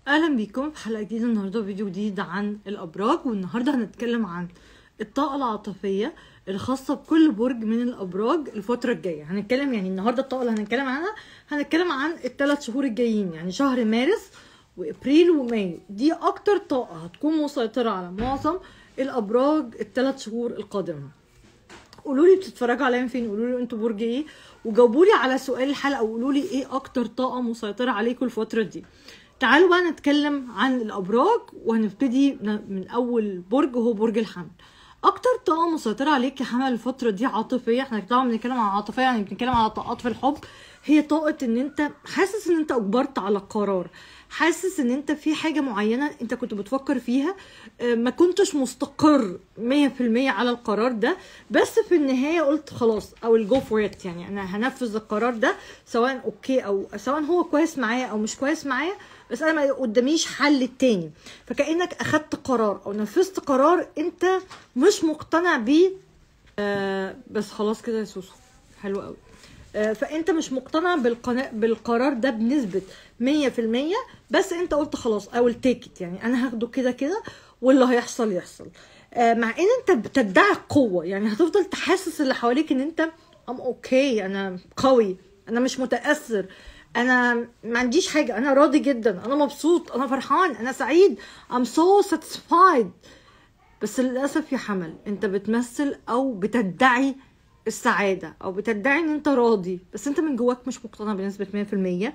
اهلا بيكم في حلقه جديده النهارده فيديو جديد عن الابراج والنهارده هنتكلم عن الطاقه العاطفيه الخاصه بكل برج من الابراج الفتره الجايه هنتكلم يعني النهارده الطاقه اللي هنتكلم عنها هنتكلم عن الثلاث شهور الجايين يعني شهر مارس وابريل ومايو دي اكتر طاقه هتكون مسيطره على معظم الابراج الثلاث شهور القادمه قولوا لي بتتفرجوا عليا فين قولوا لي انتوا برج ايه وجاوبوا لي على سؤال الحلقه وقولوا لي ايه اكتر طاقه مسيطره عليكم الفتره دي تعالوا بقى نتكلم عن الابراج وهنبتدي من اول برج هو برج الحمل اكتر طاقه مسيطره عليك يا حمل الفتره دي عاطفيه احنا طبعا بنتكلم عن عاطفيه يعني بنتكلم على طاقات في الحب هي طاقه ان انت حاسس ان انت اجبرت على قرار حاسس ان انت في حاجه معينه انت كنت بتفكر فيها آه، ما كنتش مستقر 100% على القرار ده بس في النهايه قلت خلاص او الجو فور ات يعني انا هنفذ القرار ده سواء اوكي او سواء هو كويس معايا او مش كويس معايا بس انا ما قداميش حل تاني فكانك اخدت قرار او نفذت قرار انت مش مقتنع بيه آه بس خلاص كده يا سوسو حلو قوي آه فانت مش مقتنع بالقنا... بالقرار ده بنسبه 100% بس انت قلت خلاص I will take it يعني انا هاخده كده كده واللي هيحصل يحصل آه مع ان انت بتدعي القوه يعني هتفضل تحسس اللي حواليك ان انت ام اوكي انا قوي انا مش متاثر انا ما عنديش حاجه انا راضي جدا انا مبسوط انا فرحان انا سعيد I'm so satisfied بس للاسف يا حمل انت بتمثل او بتدعي السعاده او بتدعي ان انت راضي بس انت من جواك مش مقتنع بنسبه 100%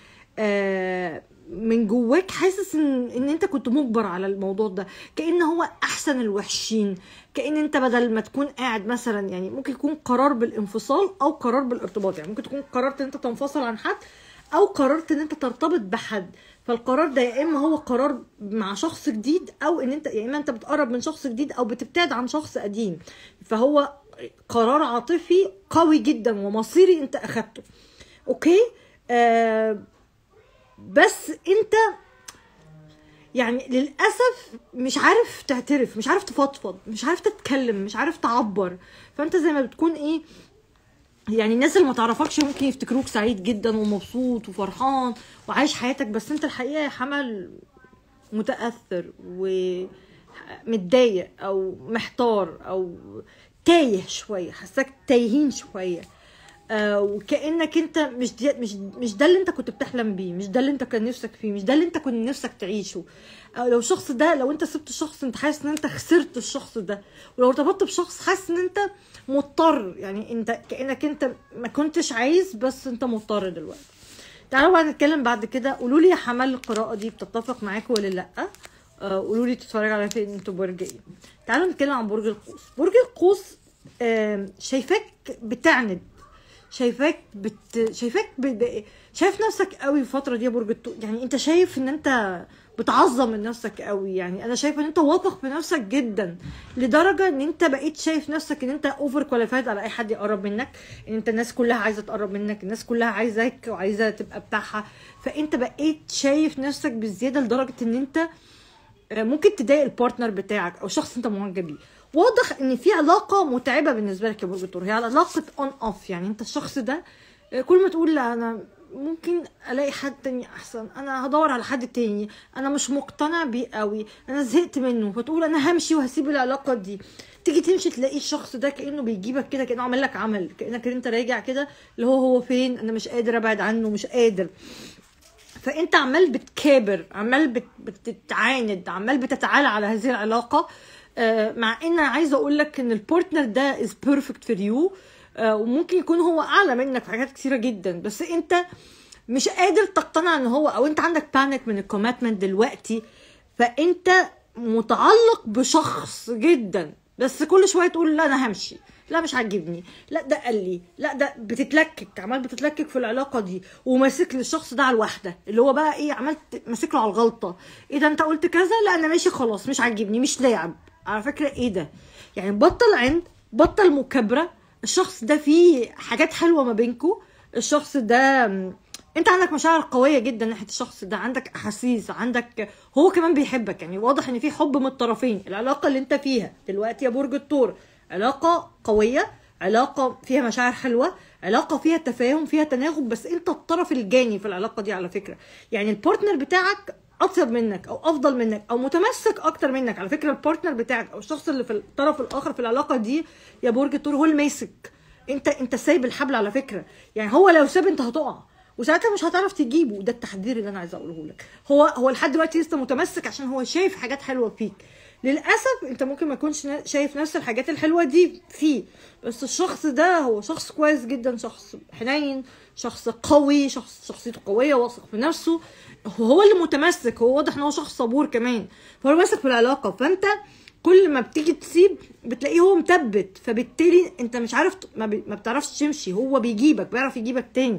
آه من جواك حاسس ان ان انت كنت مجبر على الموضوع ده كان هو احسن الوحشين كان انت بدل ما تكون قاعد مثلا يعني ممكن يكون قرار بالانفصال او قرار بالارتباط يعني ممكن تكون قررت ان انت تنفصل عن حد او قررت ان انت ترتبط بحد فالقرار ده يا اما هو قرار مع شخص جديد او ان انت يا اما انت بتقرب من شخص جديد او بتبتعد عن شخص قديم فهو قرار عاطفي قوي جدا ومصيري انت اخدته اوكي آه بس انت يعني للاسف مش عارف تعترف مش عارف تفضفض مش عارف تتكلم مش عارف تعبر فانت زي ما بتكون ايه يعني الناس اللي ما تعرفكش ممكن يفتكروك سعيد جدا ومبسوط وفرحان وعايش حياتك بس انت الحقيقه يا حمل متاثر ومتضايق او محتار او تايه شويه حاساك تايهين شويه آه وكانك انت مش دي مش مش ده اللي انت كنت بتحلم بيه مش ده اللي انت كان نفسك فيه مش ده اللي انت كنت نفسك تعيشه أو لو الشخص ده لو انت سبت الشخص انت حاسس ان انت خسرت الشخص ده ولو ارتبطت بشخص حاسس ان انت مضطر يعني انت كانك انت ما كنتش عايز بس انت مضطر دلوقتي تعالوا بقى نتكلم بعد كده قولوا لي يا حمال القراءه دي بتتفق معاكم ولا لا آه قولوا لي تتفرج على فين انتوا برج ايه تعالوا نتكلم عن برج القوس برج القوس آه شايفاك بتعند شايفاك بت شايفاك ب... ب... شايف نفسك قوي الفتره دي يا برج التو... يعني انت شايف ان انت بتعظم من نفسك قوي يعني انا شايفه ان انت واثق في نفسك جدا لدرجه ان انت بقيت شايف نفسك ان انت اوفر كواليفايد على اي حد يقرب منك ان انت الناس كلها عايزه تقرب منك الناس كلها عايزاك وعايزه تبقى بتاعها فانت بقيت شايف نفسك بالزياده لدرجه ان انت ممكن تضايق البارتنر بتاعك او شخص انت معجب بيه واضح ان في علاقه متعبه بالنسبه لك يا برج الثور هي علاقه اون اوف يعني انت الشخص ده كل ما تقول لا انا ممكن الاقي حد تاني احسن انا هدور على حد تاني انا مش مقتنع بيه قوي انا زهقت منه فتقول انا همشي وهسيب العلاقه دي تيجي تمشي تلاقي الشخص ده كانه بيجيبك كده كانه عامل لك عمل كانك انت راجع كده اللي هو هو فين انا مش قادر ابعد عنه مش قادر فانت عمال بتكابر عمال بت... بتتعاند عمال بتتعالى على هذه العلاقه آه مع ان عايزه اقول لك ان البارتنر ده از بيرفكت فور يو وممكن يكون هو اعلى منك في حاجات كتيره جدا بس انت مش قادر تقتنع ان هو او انت عندك بانيك من الكوميتمنت دلوقتي فانت متعلق بشخص جدا بس كل شويه تقول لا انا همشي لا مش عاجبني لا ده قال لي لا ده بتتلكك عمال بتتلكك في العلاقه دي وماسك للشخص ده على الواحده اللي هو بقى ايه عمال ماسك له على الغلطه ايه ده انت قلت كذا لا انا ماشي خلاص مش عاجبني مش لاعب على فكره ايه ده يعني بطل عند بطل مكابره الشخص ده فيه حاجات حلوه ما بينكو الشخص ده انت عندك مشاعر قويه جدا ناحيه الشخص ده عندك احاسيس عندك هو كمان بيحبك يعني واضح ان في حب من الطرفين العلاقه اللي انت فيها دلوقتي يا برج الثور علاقه قويه علاقه فيها مشاعر حلوه علاقه فيها تفاهم فيها تناغم بس انت الطرف الجاني في العلاقه دي على فكره يعني البارتنر بتاعك اطيب منك او افضل منك او متمسك اكتر منك على فكره البارتنر بتاعك او الشخص اللي في الطرف الاخر في العلاقه دي يا برج الثور هو الماسك انت انت سايب الحبل على فكره يعني هو لو ساب انت هتقع وساعتها مش هتعرف تجيبه ده التحذير اللي انا عايزه اقوله لك هو هو لحد دلوقتي لسه متمسك عشان هو شايف حاجات حلوه فيك للاسف انت ممكن ما تكونش نا- شايف نفس الحاجات الحلوه دي فيه بس الشخص ده هو شخص كويس جدا شخص حنين شخص قوي شخص شخصيته قويه واثق في نفسه هو اللي متمسك هو واضح ان هو شخص صبور كمان فهو ماسك في العلاقه فانت كل ما بتيجي تسيب بتلاقيه هو مثبت فبالتالي انت مش عارف ت- ما, بي... ما بتعرفش تمشي هو بيجيبك بيعرف يجيبك تاني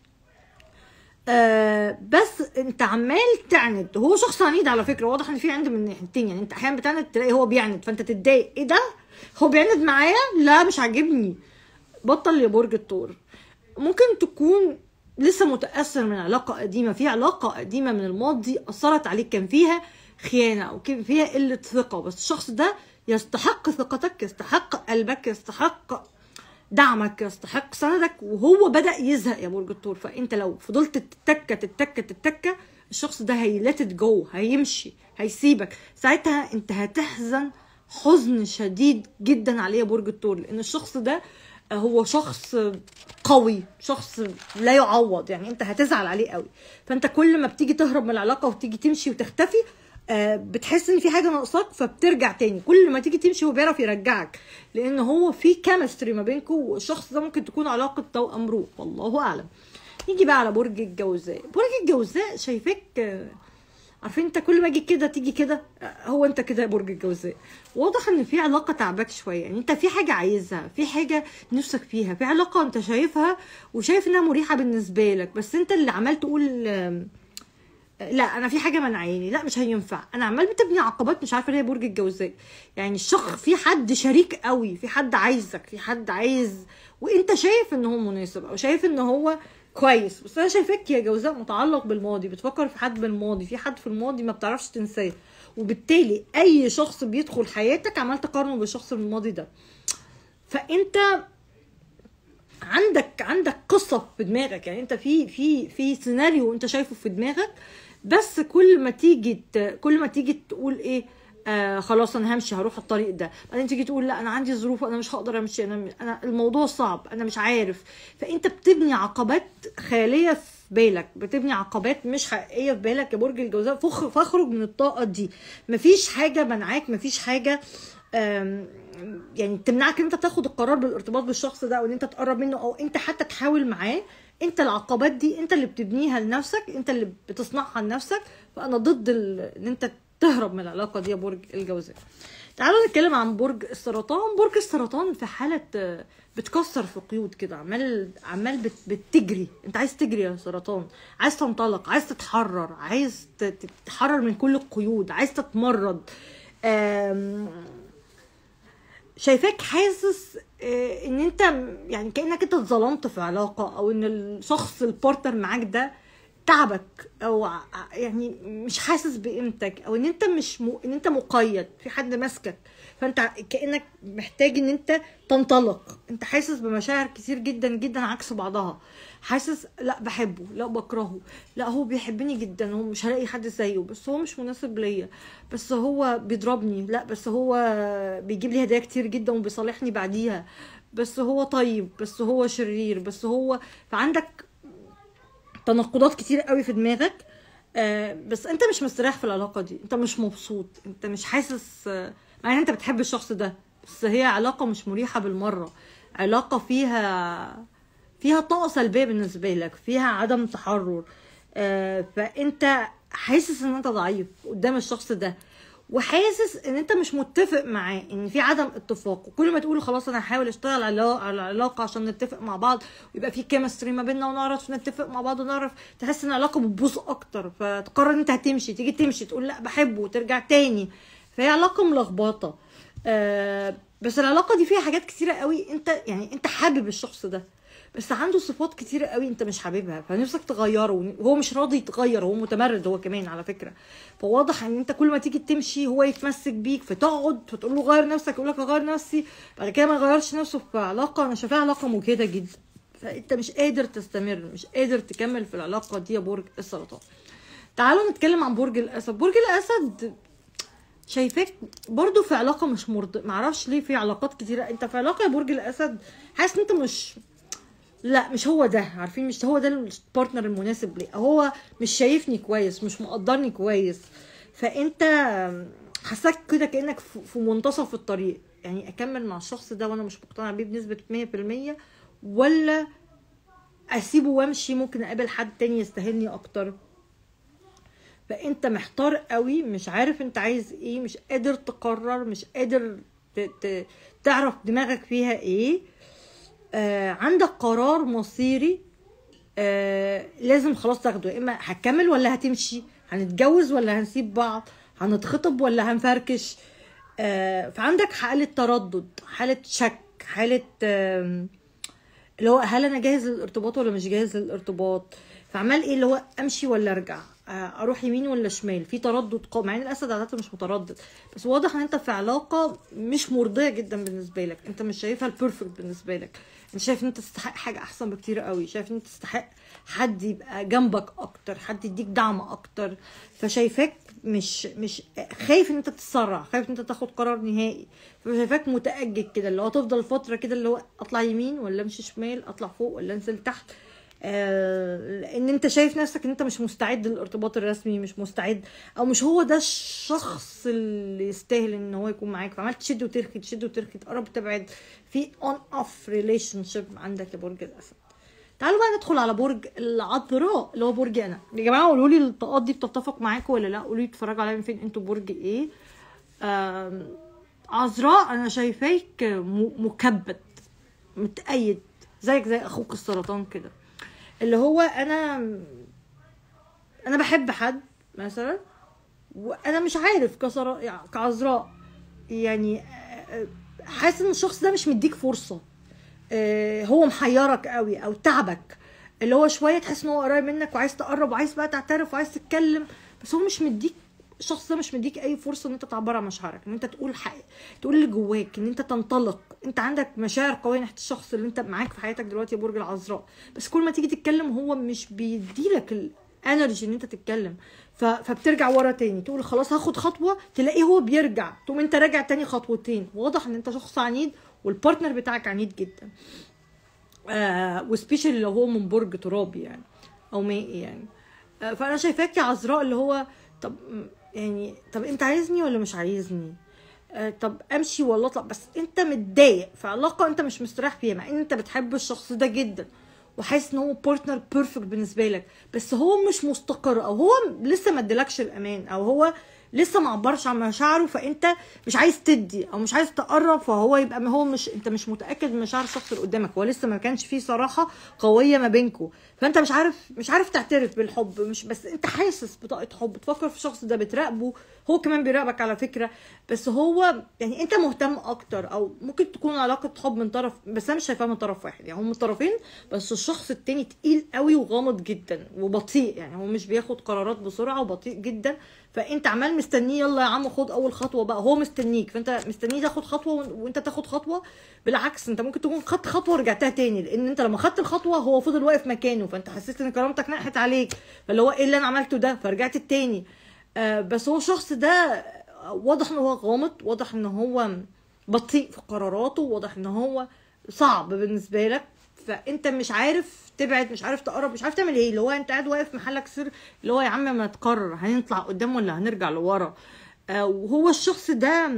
آه بس انت عمال تعند هو شخص عنيد على فكره واضح ان في عند من ناحيتين يعني انت احيانا بتعند تلاقي هو بيعند فانت تتضايق ايه ده هو بيعند معايا لا مش عاجبني بطل يا برج الثور ممكن تكون لسه متاثر من علاقه قديمه في علاقه قديمه من الماضي اثرت عليك كان فيها خيانه او كان فيها قله ثقه بس الشخص ده يستحق ثقتك يستحق قلبك يستحق دعمك يستحق سندك وهو بدا يزهق يا برج الثور فانت لو فضلت تتكه تتكه تتكه الشخص ده هيلات جو هيمشي هيسيبك ساعتها انت هتحزن حزن شديد جدا عليه يا برج الثور لان الشخص ده هو شخص قوي شخص لا يعوض يعني انت هتزعل عليه قوي فانت كل ما بتيجي تهرب من العلاقه وتيجي تمشي وتختفي آه، بتحس ان في حاجه ناقصاك فبترجع تاني كل ما تيجي تمشي هو بيعرف يرجعك لان هو في كيمستري ما بينكم والشخص ده ممكن تكون علاقه توأم روح والله اعلم نيجي بقى على برج الجوزاء برج الجوزاء شايفاك آه، عارفين انت كل ما اجي كده تيجي كده آه، هو انت كده يا برج الجوزاء واضح ان في علاقه تعباك شويه يعني انت في حاجه عايزها في حاجه نفسك فيها في علاقه انت شايفها وشايف انها مريحه بالنسبه لك بس انت اللي عمال تقول آم، لا انا في حاجه منعيني لا مش هينفع انا عمال بتبني عقبات مش عارفه ليه برج الجوزاء يعني الشخص في حد شريك قوي في حد عايزك في حد عايز وانت شايف ان هو مناسب او شايف ان هو كويس بس انا شايفاك يا جوزاء متعلق بالماضي بتفكر في حد بالماضي في حد في الماضي ما بتعرفش تنساه وبالتالي اي شخص بيدخل حياتك عمال تقارنه بالشخص من الماضي ده فانت عندك عندك قصه في دماغك يعني انت في في في سيناريو انت شايفه في دماغك بس كل ما تيجي ت- كل ما تيجي تقول ايه آه خلاص انا همشي هروح الطريق ده بعدين تيجي تقول لا انا عندي ظروف انا مش هقدر امشي انا انا الموضوع صعب انا مش عارف فانت بتبني عقبات خياليه في بالك بتبني عقبات مش حقيقيه في بالك يا برج الجوزاء فخ فاخرج من الطاقه دي مفيش حاجه منعاك مفيش حاجه آم، يعني تمنعك ان انت تاخد القرار بالارتباط بالشخص ده او ان انت تقرب منه او انت حتى تحاول معاه انت العقبات دي انت اللي بتبنيها لنفسك انت اللي بتصنعها لنفسك فانا ضد ال- ان انت تهرب من العلاقه دي يا برج الجوزاء تعالوا نتكلم عن برج السرطان برج السرطان في حاله آه، بتكسر في قيود كده عمال عمال بت- بتجري انت عايز تجري يا سرطان عايز تنطلق عايز تتحرر عايز ت- تتحرر من كل القيود عايز تتمرد آم، شايفاك حاسس آه، ان انت م- يعني كانك انت اتظلمت في علاقه او ان الشخص البارتنر معاك ده تعبك او ع- يعني مش حاسس بقيمتك او ان انت مش م... ان انت مقيد في حد ماسكك فانت كانك محتاج ان انت تنطلق انت حاسس بمشاعر كتير جدا جدا عكس بعضها حاسس لا بحبه لا بكرهه لا هو بيحبني جدا هو مش هلاقي حد زيه بس هو مش مناسب ليا بس هو بيضربني لا بس هو بيجيب لي هدايا كتير جدا وبيصالحني بعديها بس هو طيب بس هو شرير بس هو فعندك تناقضات كتير قوي في دماغك آه، بس انت مش مستريح في العلاقه دي انت مش مبسوط انت مش حاسس آه، مع ان انت بتحب الشخص ده بس هي علاقه مش مريحه بالمره علاقه فيها فيها طاقه سلبيه بالنسبه لك فيها عدم تحرر آه، فانت حاسس ان انت ضعيف قدام الشخص ده وحاسس ان انت مش متفق معاه ان في عدم اتفاق وكل ما تقول خلاص انا هحاول اشتغل على على العلاقه عشان نتفق مع بعض ويبقى في كيمستري ما بيننا ونعرف نتفق مع بعض ونعرف تحس ان العلاقه بتبوظ اكتر فتقرر ان انت هتمشي تيجي تمشي تقول لا بحبه وترجع تاني فهي علاقه ملخبطه آه بس العلاقه دي فيها حاجات كتيره قوي انت يعني انت حابب الشخص ده بس عنده صفات كتيرة قوي انت مش حاببها فنفسك تغيره وهو مش راضي يتغير هو متمرد هو كمان على فكره فواضح ان انت كل ما تيجي تمشي هو يتمسك بيك فتقعد فتقول له غير نفسك يقول لك اغير نفسي بعد كده ما يغيرش نفسه في علاقه انا شايفاها علاقه مجهده جدا فانت مش قادر تستمر مش قادر تكمل في العلاقه دي يا برج السرطان تعالوا نتكلم عن برج الاسد برج الاسد شايفاك برضو في علاقه مش مرض معرفش ليه في علاقات كتيره انت في علاقه يا برج الاسد حاسس ان انت مش لا مش هو ده عارفين مش هو ده البارتنر المناسب ليه هو مش شايفني كويس مش مقدرني كويس فانت حاساك كده كانك في في منتصف الطريق يعني اكمل مع الشخص ده وانا مش مقتنع بيه بنسبه 100% ولا اسيبه وامشي ممكن اقابل حد تاني يستاهلني اكتر فانت محتار قوي مش عارف انت عايز ايه مش قادر تقرر مش قادر ت... ت... تعرف دماغك فيها ايه آه عندك قرار مصيري آه لازم خلاص تاخده يا اما هتكمل ولا هتمشي هنتجوز ولا هنسيب بعض هنتخطب ولا هنفركش آه فعندك حالة تردد حالة شك حالة آه اللي هو هل انا جاهز للارتباط ولا مش جاهز للارتباط فعمال ايه اللي هو امشي ولا ارجع آه، اروح يمين ولا شمال في تردد قوي مع ان الاسد عاده مش متردد بس واضح ان انت في علاقه مش مرضيه جدا بالنسبه لك انت مش شايفها البيرفكت بالنسبه لك انت شايف ان انت تستحق حاجه احسن بكتير قوي شايف ان انت تستحق حد يبقى جنبك اكتر حد يديك دعم اكتر فشايفاك مش مش خايف ان انت تتسرع خايف ان انت تاخد قرار نهائي فشايفاك متاجج كده اللي هو تفضل فتره كده اللي هو اطلع يمين ولا امشي شمال اطلع فوق ولا انزل تحت آه، ان انت شايف نفسك ان انت مش مستعد للارتباط الرسمي مش مستعد او مش هو ده الشخص اللي يستاهل ان هو يكون معاك فعمال تشد وترخي تشد وترخي تقرب تبعد في اون اوف ريليشن شيب عندك يا برج الاسد تعالوا بقى ندخل على برج العذراء اللي هو برجي انا يا جماعه قولوا لي الطاقات دي بتتفق معاكم ولا لا قولوا لي اتفرجوا عليا من فين انتوا برج ايه آم، عذراء انا شايفاك م- مكبد متأيد زيك زي اخوك السرطان كده اللي هو انا انا بحب حد مثلا وانا مش عارف كسر يعني كعذراء يعني آه، حاسس ان الشخص ده مش مديك فرصه آه، هو محيرك قوي او تعبك اللي هو شويه تحس ان هو قريب منك وعايز تقرب وعايز بقى تعترف وعايز تتكلم بس هو مش مديك الشخص ده مش مديك اي فرصه ان انت تعبر عن مشاعرك ان انت تقول حق تقول اللي جواك ان انت تنطلق انت عندك مشاعر قويه ناحيه الشخص اللي انت معاك في حياتك دلوقتي يا برج العذراء بس كل ما تيجي تتكلم هو مش بيديلك الانرجي ان انت تتكلم ف... فبترجع ورا تاني تقول خلاص هاخد خطوه تلاقيه هو بيرجع تقوم انت راجع تاني خطوتين واضح ان انت شخص عنيد والبارتنر بتاعك عنيد جدا آه وسبيشال لو هو من برج ترابي يعني او مائي يعني آه فانا شايفاك يا عذراء اللي هو طب يعني طب انت عايزني ولا مش عايزني آه طب امشي ولا اطلع بس انت متضايق في علاقه انت مش مستريح فيها مع ان انت بتحب الشخص ده جدا وحاسس ان هو بارتنر بيرفكت بالنسبه لك بس هو مش مستقر او هو لسه ما ادالكش الامان او هو لسه ما عبرش عن مشاعره فانت مش عايز تدي او مش عايز تقرب فهو يبقى ما هو مش انت مش متاكد من مشاعر الشخص اللي قدامك هو لسه ما كانش فيه صراحه قويه ما بينكم فانت مش عارف مش عارف تعترف بالحب مش بس انت حاسس بطاقه حب بتفكر في الشخص ده بتراقبه هو كمان بيراقبك على فكره بس هو يعني انت مهتم اكتر او ممكن تكون علاقه حب من طرف بس انا مش شايفاها من طرف واحد يعني هم من طرفين بس الشخص التاني تقيل قوي وغامض جدا وبطيء يعني هو مش بياخد قرارات بسرعه وبطيء جدا فانت عمال مستنيه يلا يا عم خد اول خطوه بقى هو مستنيك فانت مستنيه تاخد خطوه وان- وانت تاخد خطوه بالعكس انت ممكن تكون خدت خطوه ورجعتها تاني لان انت لما خدت الخطوه هو فضل واقف مكانه فانت حسيت ان كرامتك نقحت عليك فاللي هو ايه اللي انا عملته ده فرجعت التاني آه بس هو الشخص ده واضح ان هو غامض واضح ان هو بطيء في قراراته واضح ان هو صعب بالنسبه لك فانت مش عارف تبعد مش عارف تقرب مش عارف تعمل ايه اللي هو انت قاعد واقف محلك سر اللي هو يا عم ما تقرر هنطلع قدام ولا هنرجع لورا آه وهو الشخص ده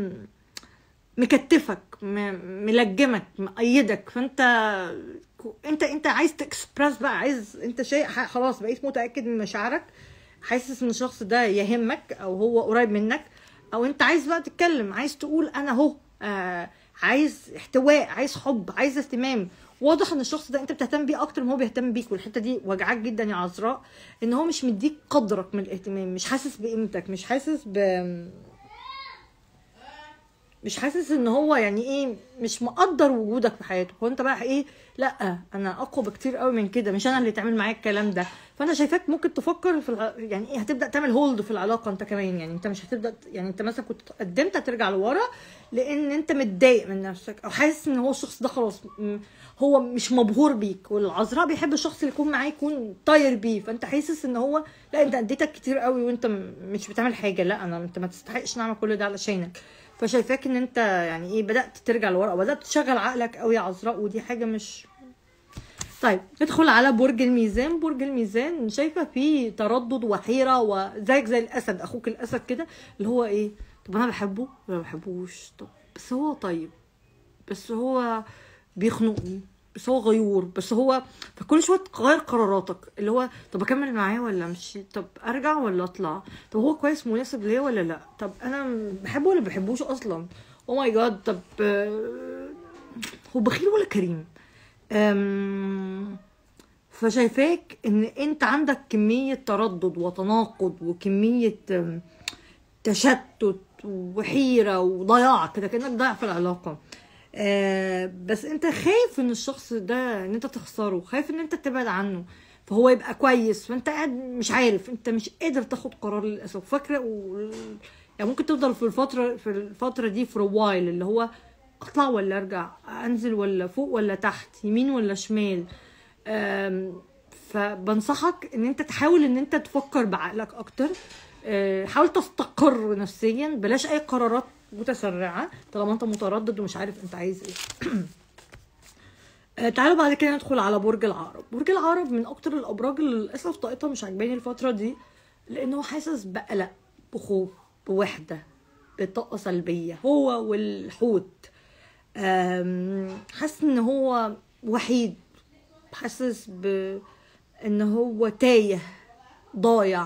مكتفك م- ملجمك مأيدك فانت انت انت عايز تكسبرس بقى عايز انت شيء خلاص بقيت متاكد من مشاعرك حاسس ان الشخص ده يهمك او هو قريب منك او انت عايز بقى تتكلم عايز تقول انا اهو آه عايز احتواء عايز حب عايز اهتمام واضح ان الشخص ده انت بتهتم بيه اكتر ما هو بيهتم بيك والحته دي وجعاك جدا يا عذراء ان هو مش مديك قدرك من الاهتمام مش حاسس بقيمتك مش حاسس ب مش حاسس ان هو يعني ايه مش مقدر وجودك في حياته هو انت بقى ايه لا انا اقوى بكتير قوي من كده مش انا اللي تعمل معايا الكلام ده فانا شايفاك ممكن تفكر في الع... يعني ايه هتبدا تعمل هولد في العلاقه انت كمان يعني انت مش هتبدا يعني انت مثلا كنت قدمت هترجع لورا لان انت متضايق من نفسك او حاسس ان هو الشخص ده خلاص م- هو مش مبهور بيك والعذراء بيحب الشخص اللي يكون معاه يكون طاير بيه فانت حاسس ان هو لا انت اديتك كتير قوي وانت م- مش بتعمل حاجه لا انا انت ما تستحقش نعمل كل ده علشانك فشايفاك ان انت يعني ايه بدات ترجع لورا وبدات تشغل عقلك قوي يا عذراء ودي حاجه مش طيب ندخل على برج الميزان برج الميزان شايفه فيه تردد وحيره وزيك زي الاسد اخوك الاسد كده اللي هو ايه طب انا بحبه ولا ما بحبوش طب بس هو طيب بس هو بيخنقني بس هو غيور بس هو فكل شويه تغير قراراتك اللي هو طب اكمل معاه ولا امشي طب ارجع ولا اطلع طب هو كويس مناسب ليا ولا لا طب انا بحبه ولا بحبوش اصلا او ماي جاد طب آه، هو بخيل ولا كريم أم، فشايفاك ان انت عندك كمية تردد وتناقض وكمية أم، تشتت وحيرة وضياع كده كأنك ضايع في العلاقة آه بس انت خايف ان الشخص ده ان انت تخسره خايف ان انت تبعد عنه فهو يبقى كويس فانت قاعد مش عارف انت مش قادر تاخد قرار للاسف فاكره و... يعني ممكن تفضل في الفتره في الفتره دي في وايل اللي هو اطلع ولا ارجع انزل ولا فوق ولا تحت يمين ولا شمال آم، فبنصحك ان انت تحاول ان انت تفكر بعقلك اكتر آه، حاول تستقر نفسيا بلاش اي قرارات متسرعه طالما انت متردد ومش عارف انت عايز ايه آه، تعالوا بعد كده ندخل على برج العقرب برج العقرب من اكتر الابراج اللي للاسف طاقتها مش عجباني الفتره دي لانه حاسس بقلق بخوف بوحده بطاقه سلبيه هو والحوت آم، حاسس ان هو وحيد حاسس ب ان هو تايه ضايع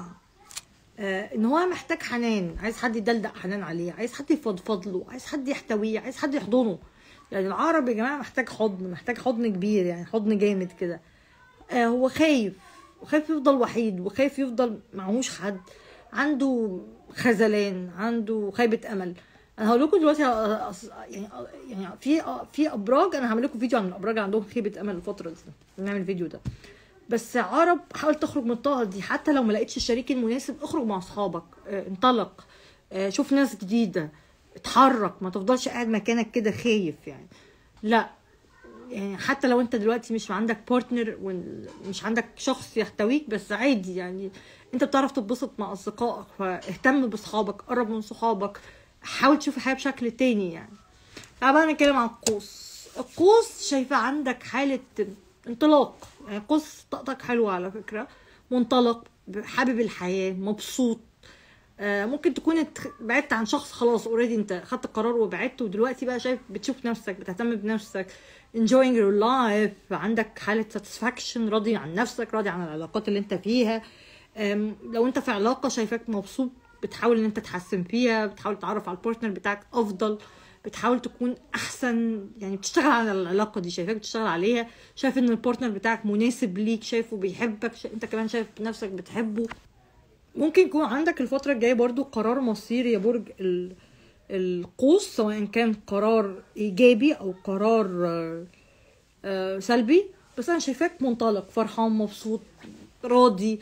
آه، ان هو محتاج حنان عايز حد يدلدق حنان عليه عايز حد يفضفض له عايز حد يحتويه عايز حد يحضنه يعني العرب يا جماعه محتاج حضن محتاج حضن كبير يعني حضن جامد كده آه، هو خايف وخايف يفضل وحيد وخايف يفضل معهوش حد عنده خذلان عنده خيبه امل انا هقول لكم دلوقتي آه، أص- يعني آه، يعني في آه، في ابراج انا هعمل لكم فيديو عن الابراج اللي عندهم خيبه امل الفتره دي نعمل الفيديو ده بس عرب حاول تخرج من الطاقه دي حتى لو ما لقيتش الشريك المناسب اخرج مع اصحابك آه، انطلق آه، شوف ناس جديده اتحرك ما تفضلش قاعد مكانك كده خايف يعني لا يعني حتى لو انت دلوقتي مش عندك بارتنر ومش عندك شخص يحتويك بس عادي يعني انت بتعرف تتبسط مع اصدقائك فاهتم باصحابك قرب من صحابك حاول تشوف الحياه بشكل تاني يعني تعال بقى نتكلم عن القوس القوس شايفه عندك حاله انطلاق يعني قوس طاقتك حلوه على فكره منطلق حابب الحياه مبسوط آه، ممكن تكون اتخ- بعدت عن شخص خلاص اوريدي انت خدت قرار وبعدت ودلوقتي بقى شايف بتشوف نفسك بتهتم بنفسك enjoying your life عندك حالة satisfaction راضي عن نفسك راضي عن العلاقات اللي انت فيها آم، لو انت في علاقة شايفاك مبسوط بتحاول ان انت تحسن فيها بتحاول تعرف على البارتنر بتاعك افضل بتحاول تكون احسن يعني بتشتغل على العلاقه دي شايفاك بتشتغل عليها شايف ان البارتنر بتاعك مناسب ليك شايفه بيحبك شا... انت كمان شايف نفسك بتحبه ممكن يكون عندك الفترة الجاية برضو قرار مصيري يا برج ال- القوس سواء كان قرار إيجابي أو قرار آه، آه، سلبي بس أنا شايفاك منطلق فرحان مبسوط راضي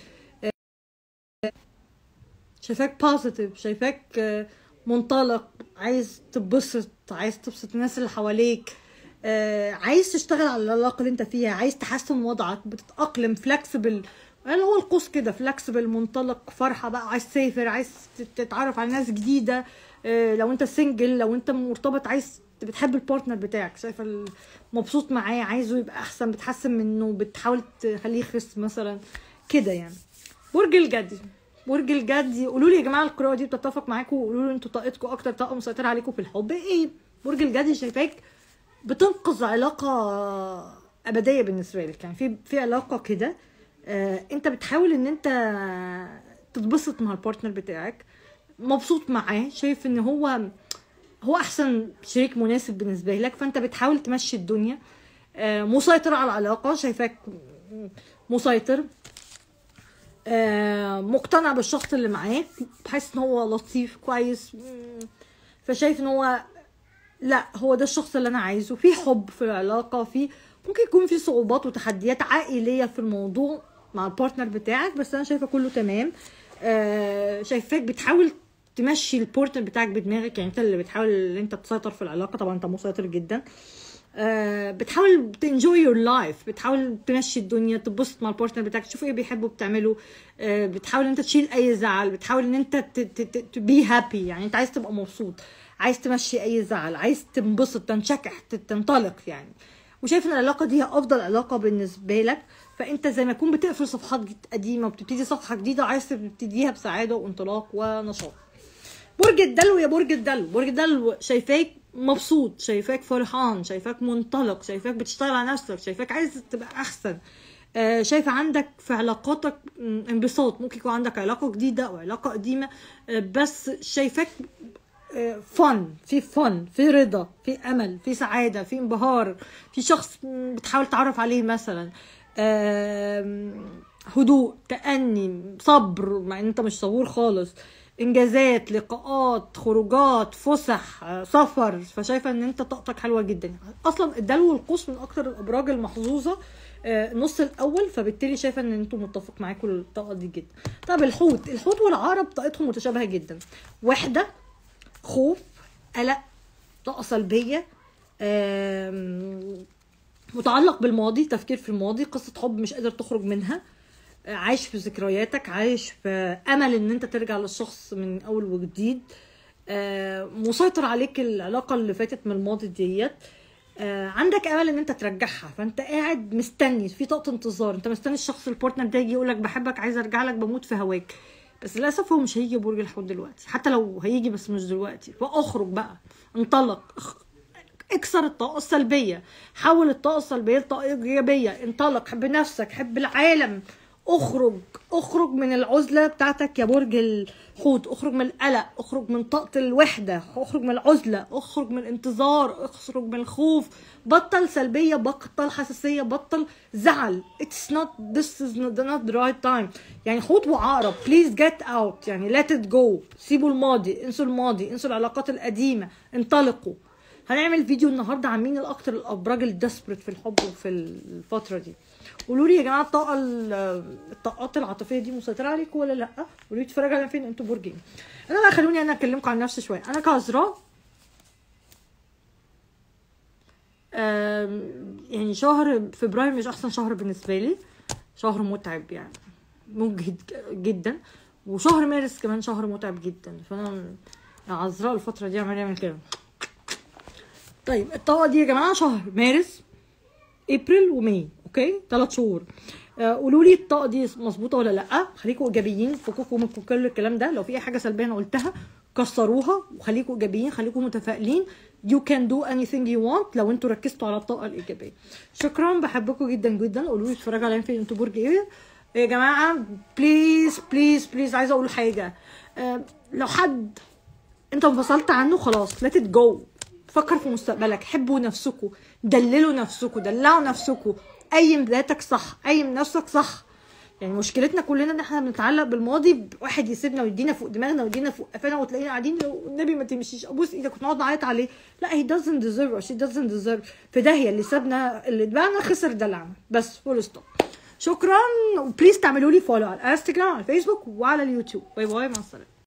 آه، شايفاك بوزيتيف شايفاك آه، منطلق عايز تتبسط عايز تبسط الناس اللي حواليك آه، عايز تشتغل على العلاقه اللي انت فيها عايز تحسن وضعك بتتاقلم فلكسبل يعني هو القوس كده فلكسبل منطلق فرحه بقى عايز تسافر عايز تتعرف على ناس جديده آه، لو انت سنجل لو انت مرتبط عايز بتحب البارتنر بتاعك شايفه ال- مبسوط معاه عايزه يبقى احسن بتحسن منه بتحاول تخليه يخس مثلا كده يعني برج الجدي برج الجدي قولوا لي يا جماعه القراءه دي بتتفق معاكم وقولوا لي انتوا طاقتكم اكتر طاقه مسيطره عليكم في الحب ايه برج الجدي شايفاك بتنقذ علاقه ابديه بالنسبه لك يعني في في علاقه كده آه انت بتحاول ان انت تتبسط مع البارتنر بتاعك مبسوط معاه شايف ان هو هو احسن شريك مناسب بالنسبه لك فانت بتحاول تمشي الدنيا آه مسيطر على العلاقه شايفاك مسيطر آه، مقتنع بالشخص اللي معاك حاسس ان هو لطيف كويس مم، فشايف ان هو لا هو ده الشخص اللي انا عايزه في حب في العلاقه في ممكن يكون في صعوبات وتحديات عائليه في الموضوع مع البارتنر بتاعك بس انا شايفه كله تمام آه شايفاك بتحاول تمشي البارتنر بتاعك بدماغك يعني انت اللي بتحاول ان انت تسيطر في العلاقه طبعا انت مسيطر جدا آه بتحاول تنجوي يور لايف بتحاول تمشي الدنيا تبسط مع البارتنر بتاعك تشوف ايه بيحبه بتعمله آه بتحاول ان انت تشيل اي زعل بتحاول ان انت بي هابي يعني انت عايز تبقى مبسوط عايز تمشي اي زعل عايز تنبسط تنشكح تنطلق يعني وشايف ان العلاقه دي هي افضل علاقه بالنسبه لك فانت زي ما تكون بتقفل صفحات قديمه وبتبتدي صفحه جديده وعايز تبتديها بسعاده وانطلاق ونشاط برج الدلو يا برج الدلو برج الدلو شايفاك مبسوط شايفاك فرحان شايفاك منطلق شايفاك بتشتغل على نفسك شايفاك عايز تبقى احسن آه شايفه عندك في علاقاتك انبساط ممكن يكون عندك علاقه جديده او علاقه قديمه آه بس شايفاك فن في فن في رضا في امل في سعاده في انبهار في شخص بتحاول تعرف عليه مثلا هدوء تأني صبر مع ان انت مش صبور خالص انجازات لقاءات خروجات فسح سفر فشايفه ان انت طاقتك حلوه جدا اصلا الدلو والقوس من اكتر الابراج المحظوظه النص الاول فبالتالي شايفه ان انتم متفق معاكم الطاقه دي جدا طب الحوت الحوت والعقرب طاقتهم متشابهه جدا وحده خوف قلق طاقه سلبيه متعلق بالماضي تفكير في الماضي قصه حب مش قادر تخرج منها عايش في ذكرياتك عايش في امل ان انت ترجع للشخص من اول وجديد مسيطر عليك العلاقه اللي فاتت من الماضي ديت عندك امل ان انت ترجعها فانت قاعد مستني في طاقه انتظار انت مستني الشخص البارتنر ده يجي يقول لك بحبك عايز ارجع لك بموت في هواك بس للاسف هو مش هيجي برج الحوت دلوقتي حتى لو هيجي بس مش دلوقتي فاخرج بقى انطلق اكسر الطاقه السلبيه حول الطاقه السلبيه لطاقه ايجابيه انطلق حب نفسك حب العالم اخرج اخرج من العزله بتاعتك يا برج الحوت اخرج من القلق اخرج من طاقه الوحده اخرج من العزله اخرج من الانتظار اخرج من الخوف بطل سلبيه بطل حساسيه بطل زعل it's not this is not, not the right time يعني حوت وعقرب please get out يعني let it go سيبوا الماضي انسوا الماضي انسوا العلاقات القديمه انطلقوا هنعمل فيديو النهارده عن مين الاكتر الابراج الديسبريت في الحب وفي الفتره دي قولوا لي يا جماعه الطاقه الطاقات العاطفيه دي مسيطره عليكم ولا لا قولوا لي تتفرجوا على فين انتوا برجين انا بقى خلوني انا اكلمكم عن نفسي شويه انا كعذراء يعني شهر فبراير مش احسن شهر بالنسبه لي شهر متعب يعني مجهد جدا وشهر مارس كمان شهر متعب جدا فانا عذراء الفتره دي عمال يعمل كده طيب الطاقه دي يا جماعه شهر مارس ابريل وماي اوكي ثلاث شهور قولوا لي الطاقه دي مظبوطه ولا لا خليكم ايجابيين فكوكوا من كل الكلام ده لو في اي حاجه سلبيه انا قلتها كسروها وخليكم ايجابيين خليكم متفائلين you can do anything you want لو انتوا ركزتوا على الطاقه الايجابيه شكرا بحبكم جدا جدا قولوا لي اتفرجوا عليا فين انتوا برج ايه يا جماعه بليز بليز بليز عايزه اقول حاجه أه لو حد انت انفصلت عنه خلاص let it go فكر في مستقبلك حبوا نفسكم دللوا نفسكم دلعوا نفسكم قيم ذاتك صح قيم نفسك صح يعني مشكلتنا كلنا ان احنا بنتعلق بالماضي واحد يسيبنا ويدينا فوق دماغنا ويدينا فوق قفانا وتلاقينا قاعدين والنبي ما تمشيش ابوس ايدك ونقعد نعيط عليه لا he doesn't deserve or she doesn't deserve في داهيه اللي سابنا اللي اتبعنا خسر دلعنا بس فول ستوب شكرا وبليز تعملوا لي فولو على الانستجرام على الفيسبوك وعلى اليوتيوب باي باي مع السلامه